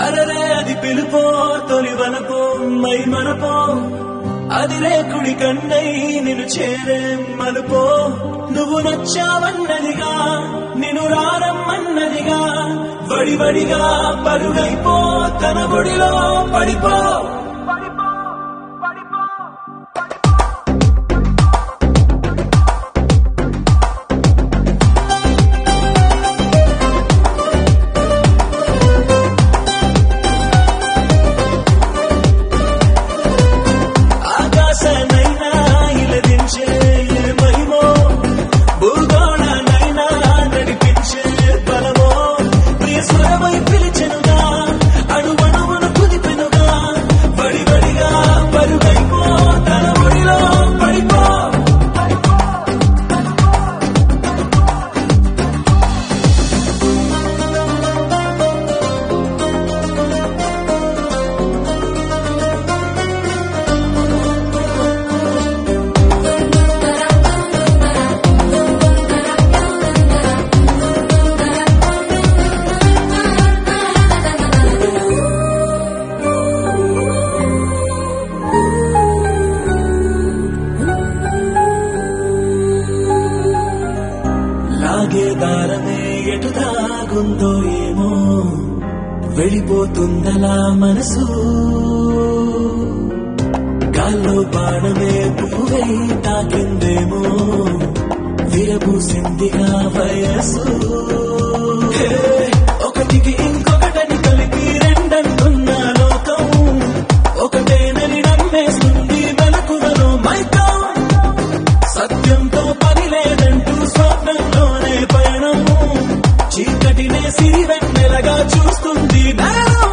అరరే అది పిలుపో తొలి వలపో మై మనపో అది లేకుడి కన్నై నిన్ను చేరే మలుపో నువ్వు నచ్చావన్నదిగా నిన్ను రారమ్మన్నదిగా వడివడిగా పరుగైపో తన ఒడిలో పడిపో ఆకాశనైనా ఇలదించే ఏ మహిమో భూగోళనైనా నడిపించే బలమో ప్రియ స్వరమై పిలిచెనుగా అణువణువును కుదిపెనుగా వడివడిగా పరుగైపో తన ఒడిలో పడిపో లాగే దారమే ఎటు దాగుందో ఏమో వెళ్ళిపోతుందలా మనసు గాల్లో బాణమే పువ్వై తాకిందేమో విరబూసిందిగా వయసు హే, ఒకటికి ఇంకొకటని కలిపి రెండంటున్న లోకం ఒకటేనని నమ్మేస్తుంది వెనకువలో మైకం సత్యంతో పని లేదంటూ స్వప్నంలోనే పయనం చీకటినే సిరివెన్నెలగా చూస్తుంది నరం.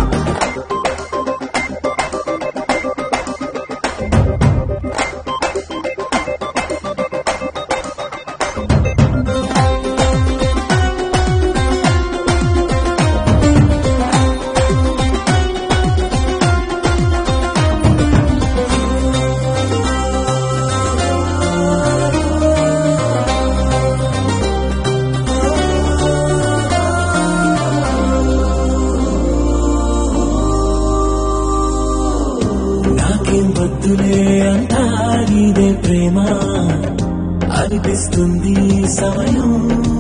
నాకేం వద్దులే అంటా నీదే ప్రేమ అనిపిస్తుంది ఈ సమయం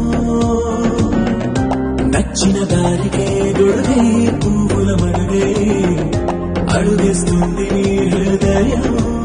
నచ్చిన దారికే గొడుగే పువ్వుల మడుగే అడుగేస్తుంది నీ హృదయం